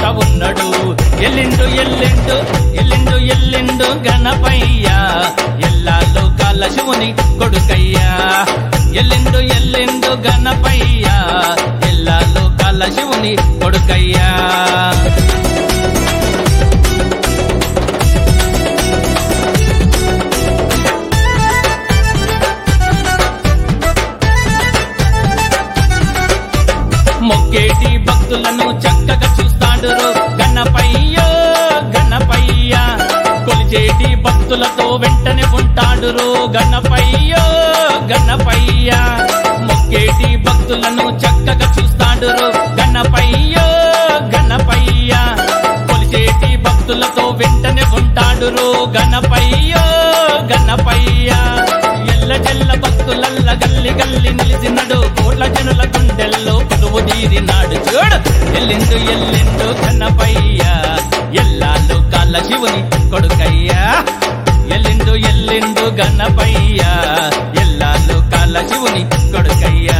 ఉన్నాడు ఎల్లిండు ఎల్లిండు ఎల్లిండు ఎల్లిండు గణపయ్య ఎల్లా లోకాల శివుని కొడుకయ్యా ఎల్లిండు ఎల్లిండు గణపయ్య ఎల్లా లోకాల శివుని కొడుకయ్యా మొక్కేటి భక్తులను చక్కగా చూస్తాడు రో గణపయ్యో గణపయ్య కొలిచేటి భక్తులతో వెంటనే ఉంటాడు రో గణపయ్యో గణపయ్య మొక్కేటి భక్తులను చక్కగా చూస్తాడు రో గణపయ్యో గణపయ్య కొలిచేటి భక్తులతో వెంటనే ఉంటాడు రో గణపయ్యో గణపయ్య ఎల్ల జల్ల భక్తులల్ల గల్లి గల్లి నిలిచినడు కోట్ల జనుల గుండెల్లో కొలువు తీరినాడు చూడు ఎల్లిండు ఎల్లిండు కన్నపయ్య ఎల్లాలు కాళ్ళ శివుని కొడుకయ్యా ఎల్లిండు ఎల్లిండు గణపయ్య ఎల్లాలు కాళ్ళ శివుని కొడుకయ్యా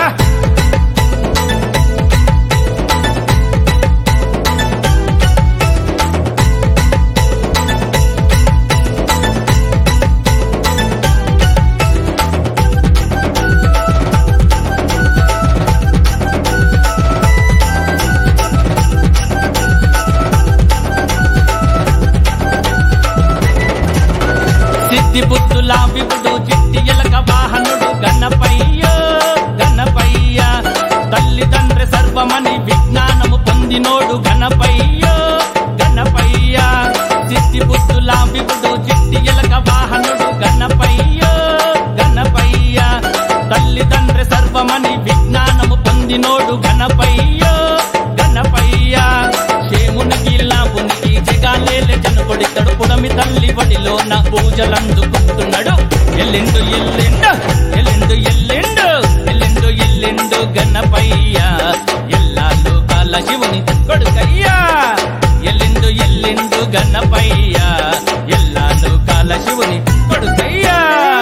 సిద్ధి బుద్ధుల విపుడు చిట్టి ఎలక వాహనుడు గణపయ్యో గణపయ్య తల్లిదండ్రి సర్వమని విజ్ఞానము పొందినోడు గణపయ్యో గణపయ్య సిద్ధి బుద్ధుల విపుడు చిట్టి ఎలక వాహనుడు గణపయ్యో గణపయ్య తల్లిదండ్రి సర్వమని విజ్ఞానము పొందినోడు గణపయ్యో గణపయ్య శేమునికి లాభునికి జగాలేలే జనకొడితడు పుడమి తల్లి వడిలో నా పూజలందుకుంటున్నాడు ఎల్లిండు ఎల్లిండు ఎల్లిండు ఎల్లిండు ఎల్లిండు ఎల్లిండు గణపయ్య ఎల్లాలు కాల శివుని కొడుకయ్యా ఎల్లిండు ఎల్లిండు గణపయ్య ఎల్లాలు కాల శివుని కొడుకయ్యా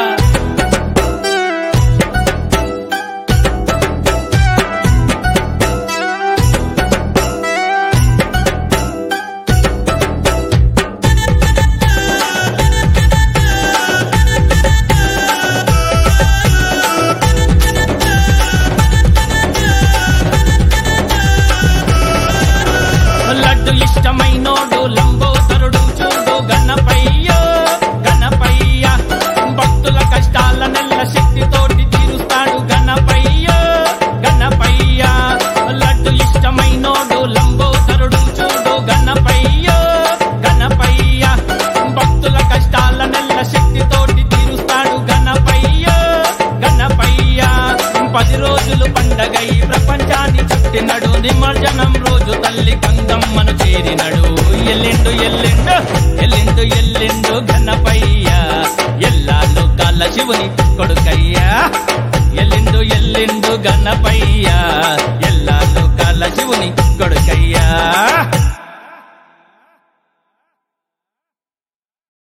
లడ్డు ఇష్టమైనోడు లంబోదరుడు చూడు గణపయ్యో గణపయ్య భక్తుల కష్టాల నెల్ల శక్తితోటి తీరుస్తాడు గణపయ్యో గణపయ్య లడ్డు ఇష్టమైనోడు లంబోదరుడు చూడు గణపయ్యో గణపయ్య భక్తుల కష్టాల నెల్ల శక్తితోటి తీరుస్తాడు గణపయ్యో గణపయ్య పది రోజులు పండగై ప్రపంచాన్ని చుట్టినడు నిమజ్జనం రోజు తల్లి కంగమ్మను చేరినడు ఎల్లిండు ఎల్లిండు ఎల్లిండు ఎల్లిండు గణపయ్య ఎల్లాలు కాళ్ళ శివుని కొడుకయ్యా ఎల్లిండు ఎల్లిండు గణపయ్య ఎల్లాలు కాళ్ళ శివుని కొడుకయ్యా